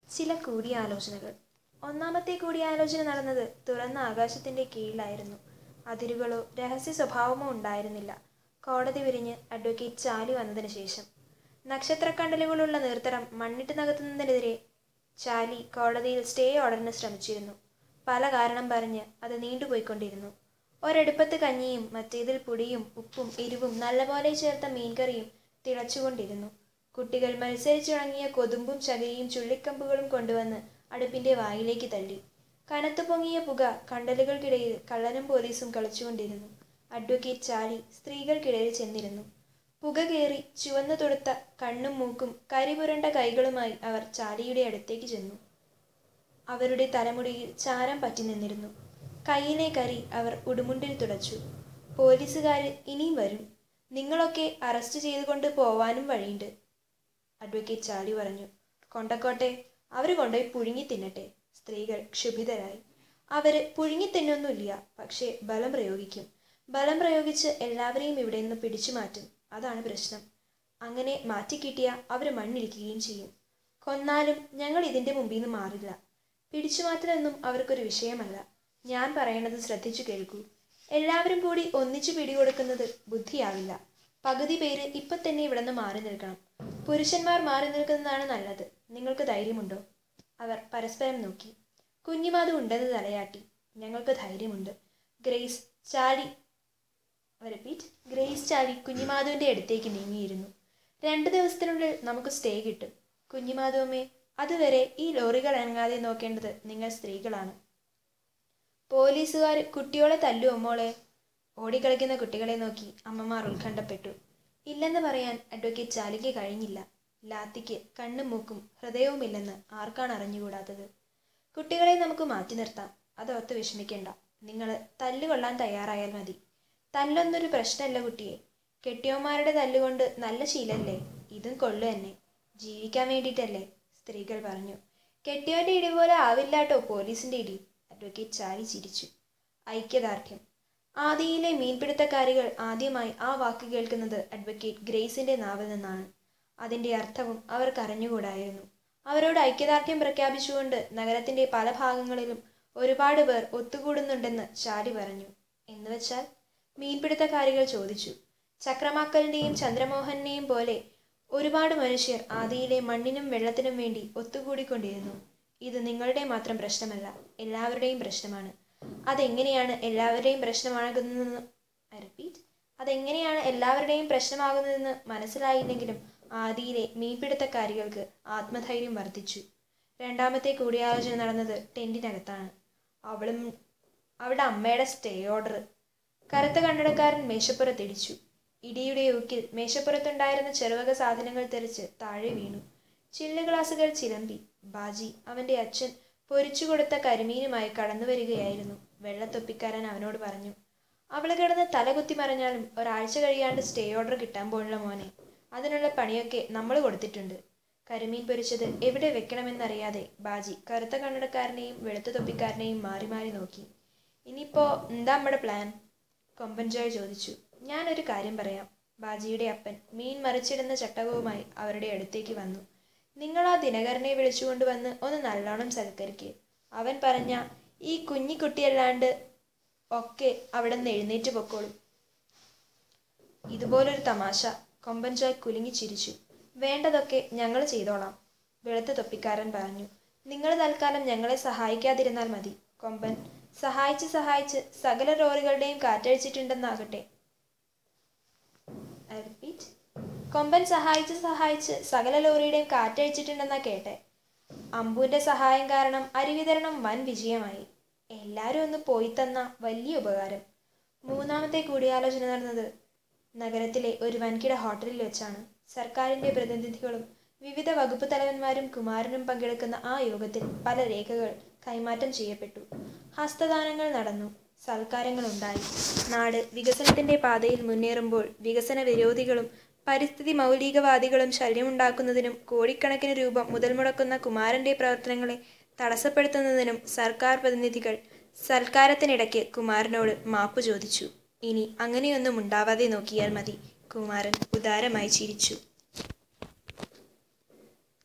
ചില കൂടിയാലോചനകൾ ഒന്നാമത്തെ കൂടിയാലോചന നടന്നത് തുറന്ന ആകാശത്തിന്റെ കീഴിലായിരുന്നു അതിരുകളോ രഹസ്യ സ്വഭാവമോ ഉണ്ടായിരുന്നില്ല കോടതി പിരിഞ്ഞ് അഡ്വക്കേറ്റ് ചാലി വന്നതിന് ശേഷം നക്ഷത്രക്കണ്ടലുകളുള്ള നീർത്തടം മണ്ണിട്ട് നികത്തുന്നതിനെതിരെ ചാലി കോടതിയിൽ സ്റ്റേ ഓർഡറിന് ശ്രമിച്ചിരുന്നു പല കാരണം പറഞ്ഞ് അത് നീണ്ടുപോയിക്കൊണ്ടിരുന്നു ഒരടുപ്പത്ത് കഞ്ഞിയും മറ്റേതിൽ പുളിയും ഉപ്പും എരിവും നല്ലപോലെ ചേർത്ത മീൻകറിയും തിളച്ചുകൊണ്ടിരുന്നു കുട്ടികൾ മത്സരിച്ചിണങ്ങിയ കൊതുമ്പും ചകിരിയും ചുള്ളിക്കമ്പുകളും കൊണ്ടുവന്ന് അടുപ്പിന്റെ വായിലേക്ക് തള്ളി കനത്തു പൊങ്ങിയ പുക കണ്ടലുകൾക്കിടയിൽ കള്ളനും പോലീസും കളിച്ചുകൊണ്ടിരുന്നു അഡ്വക്കേറ്റ് ചാലി സ്ത്രീകൾക്കിടയിൽ ചെന്നിരുന്നു പുക കയറി ചുവന്നു തൊടുത്ത കണ്ണും മൂക്കും കരിപുരണ്ട കൈകളുമായി അവർ ചാലിയുടെ അടുത്തേക്ക് ചെന്നു അവരുടെ തലമുടിയിൽ ചാരം പറ്റി നിന്നിരുന്നു കയ്യിലെ കരി അവർ ഉടുമുണ്ടിൽ തുടച്ചു പോലീസുകാര് ഇനിയും വരും നിങ്ങളൊക്കെ അറസ്റ്റ് ചെയ്തുകൊണ്ട് പോവാനും വഴിയുണ്ട് അഡ്വക്കേറ്റ് ചാലി പറഞ്ഞു കൊണ്ടക്കോട്ടെ അവര് കൊണ്ടുപോയി പുഴുങ്ങി തിന്നട്ടെ സ്ത്രീകൾ ക്ഷുഭിതരായി അവര് പുഴുങ്ങി തിന്നൊന്നുമില്ല പക്ഷേ ബലം പ്രയോഗിക്കും ബലം പ്രയോഗിച്ച് എല്ലാവരെയും ഇവിടെ നിന്ന് പിടിച്ചു മാറ്റും അതാണ് പ്രശ്നം അങ്ങനെ മാറ്റിക്കിട്ടിയ അവര് മണ്ണിടിക്കുകയും ചെയ്യും കൊന്നാലും ഞങ്ങൾ ഇതിന്റെ മുമ്പിൽ നിന്ന് മാറില്ല പിടിച്ചുമാറ്റലൊന്നും അവർക്കൊരു വിഷയമല്ല ഞാൻ പറയണത് ശ്രദ്ധിച്ചു കേൾക്കൂ എല്ലാവരും കൂടി ഒന്നിച്ചു പിടികൊടുക്കുന്നത് ബുദ്ധിയാവില്ല പകുതി പേര് ഇപ്പൊ തന്നെ ഇവിടെ നിന്ന് മാറി നിൽക്കണം പുരുഷന്മാർ മാറി നിൽക്കുന്നതാണ് നല്ലത് നിങ്ങൾക്ക് ധൈര്യമുണ്ടോ അവർ പരസ്പരം നോക്കി കുഞ്ഞിമാതു ഉണ്ടെന്ന് തലയാട്ടി ഞങ്ങൾക്ക് ധൈര്യമുണ്ട് ഗ്രേസ് ചാടി റിപ്പീറ്റ് ഗ്രേസ് ചാടി കുഞ്ഞിമാധുവിന്റെ അടുത്തേക്ക് നീങ്ങിയിരുന്നു രണ്ട് ദിവസത്തിനുള്ളിൽ നമുക്ക് സ്റ്റേ കിട്ടും കുഞ്ഞിമാധുവമ്മേ അതുവരെ ഈ ലോറികൾ ഇറങ്ങാതെ നോക്കേണ്ടത് നിങ്ങൾ സ്ത്രീകളാണ് പോലീസുകാർ കുട്ടിയോളെ തല്ലുവോ മോളെ ഓടിക്കളിക്കുന്ന കുട്ടികളെ നോക്കി അമ്മമാർ ഉത്കണ്ഠപ്പെട്ടു ഇല്ലെന്ന് പറയാൻ അഡ്വക്കേറ്റ് ചാലിക്ക് കഴിഞ്ഞില്ല ലാത്തിക്ക് കണ്ണും മൂക്കും ഹൃദയവുമില്ലെന്ന് ആർക്കാണ് അറിഞ്ഞുകൂടാത്തത് കുട്ടികളെ നമുക്ക് മാറ്റി നിർത്താം അതോർത്ത് വിഷമിക്കേണ്ട നിങ്ങൾ തല്ലുകൊള്ളാൻ തയ്യാറായാൽ മതി തല്ലൊന്നൊരു പ്രശ്നമല്ല കുട്ടിയെ കെട്ടിയോന്മാരുടെ തല്ലുകൊണ്ട് നല്ല ശീലല്ലേ ഇതും കൊള്ളു തന്നെ ജീവിക്കാൻ വേണ്ടിയിട്ടല്ലേ സ്ത്രീകൾ പറഞ്ഞു കെട്ടിയോന്റെ ഇടി പോലെ ആവില്ലാട്ടോ പോലീസിന്റെ ഇടി അഡ്വക്കേറ്റ് ചാരി ചിരിച്ചു ഐക്യദാർഢ്യം ആദിയിലെ മീൻപിടുത്തക്കാരികൾ ആദ്യമായി ആ വാക്ക് കേൾക്കുന്നത് അഡ്വക്കേറ്റ് ഗ്രേസിന്റെ നാവിൽ നിന്നാണ് അതിന്റെ അർത്ഥവും അവർക്ക് അറിഞ്ഞുകൂടായിരുന്നു അവരോട് ഐക്യദാർഢ്യം പ്രഖ്യാപിച്ചുകൊണ്ട് നഗരത്തിന്റെ പല ഭാഗങ്ങളിലും ഒരുപാട് പേർ ഒത്തുകൂടുന്നുണ്ടെന്ന് ചാരി പറഞ്ഞു എന്നുവെച്ചാൽ മീൻപിടുത്തക്കാരികൾ ചോദിച്ചു ചക്രമാക്കലിന്റെയും ചന്ദ്രമോഹനെയും പോലെ ഒരുപാട് മനുഷ്യർ ആദിയിലെ മണ്ണിനും വെള്ളത്തിനും വേണ്ടി ഒത്തുകൂടിക്കൊണ്ടിരുന്നു ഇത് നിങ്ങളുടെ മാത്രം പ്രശ്നമല്ല എല്ലാവരുടെയും പ്രശ്നമാണ് അതെങ്ങനെയാണ് എല്ലാവരുടെയും പ്രശ്നമാകുന്നതെന്ന് റിപ്പീറ്റ് അതെങ്ങനെയാണ് എല്ലാവരുടെയും പ്രശ്നമാകുന്നതെന്ന് മനസ്സിലായില്ലെങ്കിലും ആദിയിലെ മീൻപിടുത്തക്കാരികൾക്ക് ആത്മധൈര്യം വർദ്ധിച്ചു രണ്ടാമത്തെ കൂടിയാലോചന നടന്നത് ടെന്റിനകത്താണ് അവളും അവളുടെ അമ്മയുടെ സ്റ്റേ ഓർഡർ കറുത്ത കണ്ണടക്കാരൻ മേശപ്പുറത്തിടിച്ചു ഇടിയുടെ ഊക്കിൽ മേശപ്പുറത്തുണ്ടായിരുന്ന ചെറുവക സാധനങ്ങൾ തെറിച്ച് താഴെ വീണു ചില്ല് ഗ്ലാസുകൾ ചിലമ്പി ബാജി അവന്റെ അച്ഛൻ പൊരിച്ചു കൊടുത്ത കരിമീനുമായി കടന്നു വരികയായിരുന്നു വെള്ളത്തൊപ്പിക്കാരൻ അവനോട് പറഞ്ഞു അവള് കിടന്ന് തലകുത്തി മറിഞ്ഞാലും ഒരാഴ്ച കഴിയാണ്ട് സ്റ്റേ ഓർഡർ കിട്ടാൻ പോലുള്ള മോനെ അതിനുള്ള പണിയൊക്കെ നമ്മൾ കൊടുത്തിട്ടുണ്ട് കരിമീൻ പൊരിച്ചത് എവിടെ വെക്കണമെന്നറിയാതെ ബാജി കറുത്ത കണ്ണടക്കാരനെയും വെളുത്ത തൊപ്പിക്കാരനെയും മാറി മാറി നോക്കി ഇനിയിപ്പോ എന്താ നമ്മുടെ പ്ലാൻ കൊമ്പൻ ജോയ് ചോദിച്ചു ഞാനൊരു കാര്യം പറയാം ബാജിയുടെ അപ്പൻ മീൻ മറിച്ചിടുന്ന ചട്ടകവുമായി അവരുടെ അടുത്തേക്ക് വന്നു നിങ്ങൾ ആ ദിനകരനെ വിളിച്ചുകൊണ്ട് വന്ന് ഒന്ന് നല്ലോണം സൽക്കരിക്ക് അവൻ പറഞ്ഞ ഈ കുഞ്ഞിക്കുട്ടിയല്ലാണ്ട് ഒക്കെ അവിടെ നിന്ന് എഴുന്നേറ്റ് പൊക്കോളും ഇതുപോലൊരു തമാശ കൊമ്പൻ ജോയ് കുലുങ്ങി ചിരിച്ചു വേണ്ടതൊക്കെ ഞങ്ങൾ ചെയ്തോളാം വെളുത്ത തൊപ്പിക്കാരൻ പറഞ്ഞു നിങ്ങൾ തൽക്കാലം ഞങ്ങളെ സഹായിക്കാതിരുന്നാൽ മതി കൊമ്പൻ സഹായിച്ച് സഹായിച്ച് സകല ലോറികളുടെയും കാറ്റഴിച്ചിട്ടുണ്ടെന്നാകട്ടെ റിപ്പീറ്റ് കൊമ്പൻ സഹായിച്ച് സഹായിച്ച് സകല ലോറിയുടെയും കാറ്റഴിച്ചിട്ടുണ്ടെന്നാ കേട്ടെ അമ്പുവിന്റെ സഹായം കാരണം അരിവിതരണം വൻ വിജയമായി എല്ലാരും ഒന്ന് പോയി തന്ന വലിയ ഉപകാരം മൂന്നാമത്തെ കൂടിയാലോചന നടന്നത് നഗരത്തിലെ ഒരു വൻകിട ഹോട്ടലിൽ വെച്ചാണ് സർക്കാരിന്റെ പ്രതിനിധികളും വിവിധ വകുപ്പ് തലവന്മാരും കുമാരനും പങ്കെടുക്കുന്ന ആ യോഗത്തിൽ പല രേഖകൾ കൈമാറ്റം ചെയ്യപ്പെട്ടു ഹസ്തദാനങ്ങൾ നടന്നു സൽക്കാരങ്ങൾ ഉണ്ടായി നാട് വികസനത്തിന്റെ പാതയിൽ മുന്നേറുമ്പോൾ വികസന വിരോധികളും പരിസ്ഥിതി മൗലികവാദികളും ശല്യമുണ്ടാക്കുന്നതിനും കോടിക്കണക്കിന് രൂപ മുതൽ മുടക്കുന്ന കുമാരന്റെ പ്രവർത്തനങ്ങളെ തടസ്സപ്പെടുത്തുന്നതിനും സർക്കാർ പ്രതിനിധികൾ സൽക്കാരത്തിനിടയ്ക്ക് കുമാരനോട് മാപ്പ് ചോദിച്ചു ഇനി അങ്ങനെയൊന്നും ഉണ്ടാവാതെ നോക്കിയാൽ മതി കുമാരൻ ഉദാരമായി ചിരിച്ചു